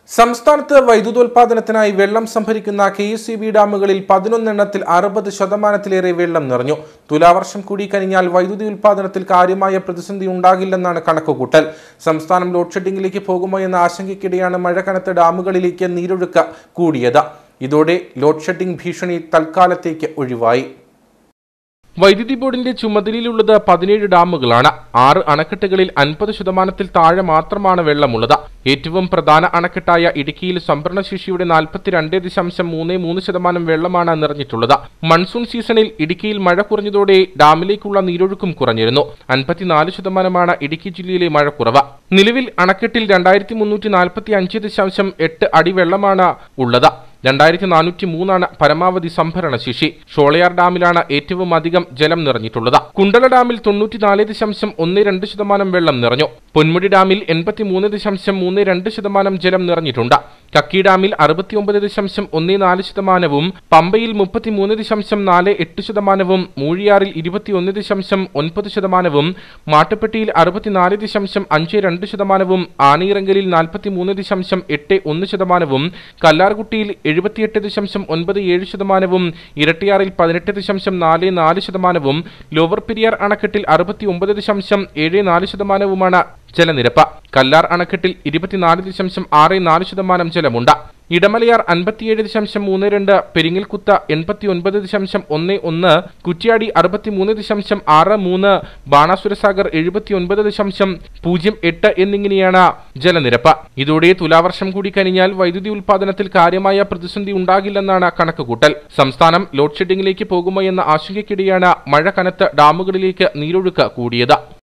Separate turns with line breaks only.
സംസ്ഥാനത്ത് വൈദ്യുതോൽപാദനത്തിനായി വെള്ളം സംഭരിക്കുന്ന കെ എസ് സി ബി ഡാമുകളിൽ പതിനൊന്നെണ്ണത്തിൽ അറുപത് ശതമാനത്തിലേറെ വെള്ളം നിറഞ്ഞു തുലാവർഷം കൂടി കഴിഞ്ഞാൽ വൈദ്യുതി ഉൽപാദനത്തിൽ കാര്യമായ പ്രതിസന്ധി ഉണ്ടാകില്ലെന്നാണ് കണക്കുകൂട്ടൽ സംസ്ഥാനം ലോഡ് ഷെഡിംഗിലേക്ക് പോകുമോ എന്ന ആശങ്കയ്ക്കിടെയാണ് മഴ കനത്ത ഡാമുകളിലേക്ക് നീരൊഴുക്ക് കൂടിയത് ഇതോടെ ലോഡ് ഷെഡിംഗ് ഭീഷണി തൽക്കാലത്തേക്ക് ഒഴിവായി വൈദ്യുതി ബോർഡിന്റെ ചുമതലയിലുള്ളത് പതിനേഴ് ഡാമുകളാണ് ആറ് അണക്കെട്ടുകളിൽ അൻപത് ശതമാനത്തിൽ താഴെ മാത്രമാണ് വെള്ളമുള്ളത് ഏറ്റവും പ്രധാന അണക്കെട്ടായ ഇടുക്കിയിൽ സംഭരണശേഷിയുടെ നാൽപ്പത്തിരണ്ട് ദശാംശം മൂന്ന് മൂന്ന് ശതമാനം വെള്ളമാണ് നിറഞ്ഞിട്ടുള്ളത് മൺസൂൺ സീസണിൽ ഇടുക്കിയിൽ മഴ കുറഞ്ഞതോടെ ഡാമിലേക്കുള്ള നീരൊഴുക്കും കുറഞ്ഞിരുന്നു അൻപത്തിനാല് ശതമാനമാണ് ഇടുക്കി ജില്ലയിലെ മഴ കുറവ് നിലവിൽ അണക്കെട്ടിൽ രണ്ടായിരത്തി മുന്നൂറ്റി നാൽപ്പത്തി അഞ്ച് ദശാംശം എട്ട് അടി വെള്ളമാണ് ഉള്ളത് രണ്ടായിരത്തി നാനൂറ്റി മൂന്നാണ് പരമാവധി സംഭരണ ശേഷി ഷോളയാർ ഡാമിലാണ് ഏറ്റവും അധികം ജലം നിറഞ്ഞിട്ടുള്ളത് കുണ്ടള ഡാമിൽ തൊണ്ണൂറ്റിനാല് ദശാംശം ഒന്ന് രണ്ട് ശതമാനം വെള്ളം നിറഞ്ഞു പൊന്മുടി ഡാമിൽ എൺപത്തിമൂന്ന് ദശാംശം മൂന്ന് രണ്ട് ശതമാനം ജലം നിറഞ്ഞിട്ടുണ്ട് കക്കി ഡാമിൽ അറുപത്തിയൊമ്പത് ദശാംശം ഒന്ന് നാല് ശതമാനവും പമ്പയിൽ മുപ്പത്തിമൂന്ന് ദശാംശം നാല് എട്ട് ശതമാനവും മൂഴിയാറിൽ ഇരുപത്തിയൊന്ന് ദശാംശം ഒൻപത് ശതമാനവും മാട്ടുപ്പെട്ടിയിൽ അറുപത്തിനാല് ദശാംശം അഞ്ച് രണ്ട് ശതമാനവും ആനയിറങ്കലിൽ നാൽപ്പത്തിമൂന്ന് ദശാംശം എട്ട് ഒന്ന് ശതമാനവും കല്ലാർകുട്ടിയിൽ എഴുപത്തിയെട്ട് ദശാംശം ഒൻപത് ഏഴ് ശതമാനവും ഇരട്ടിയാറിൽ പതിനെട്ട് ദശാംശം നാല് നാല് ശതമാനവും ലോവർ പെരിയാർ അണക്കെട്ടിൽ അറുപത്തി ഒമ്പത് ദശാംശം ഏഴ് നാല് ശതമാനവുമാണ് ജലനിരപ്പ് കല്ലാർ അണക്കെട്ടിൽ ഇരുപത്തിനാല് ദശാംശം ആറ് നാല് ശതമാനം ജലമുണ്ട് ഇടമലയാർ അൻപത്തിയേഴ് ദശാംശം മൂന്ന് രണ്ട് പെരിങ്ങൽകുത്ത എൺപത്തി ഒൻപത് ദശാംശം ഒന്ന് ഒന്ന് കുറ്റ്യാടി അറുപത്തിമൂന്ന് ദശാംശം ആറ് മൂന്ന് ബാണാസുരസാഗർ എഴുപത്തി ഒൻപത് ദശാംശം പൂജ്യം എട്ട് എന്നിങ്ങനെയാണ് ജലനിരപ്പ് ഇതോടെ തുലാവർഷം കൂടി കഴിഞ്ഞാൽ വൈദ്യുതി ഉൽപാദനത്തിൽ കാര്യമായ പ്രതിസന്ധി ഉണ്ടാകില്ലെന്നാണ് കണക്കുകൂട്ടൽ സംസ്ഥാനം ലോഡ് ഷെഡിംഗിലേക്ക് പോകുമോ എന്ന ആശങ്കയ്ക്കിടെയാണ് മഴ കനത്ത് ഡാമുകളിലേക്ക് നീരൊഴുക്ക് കൂടിയത്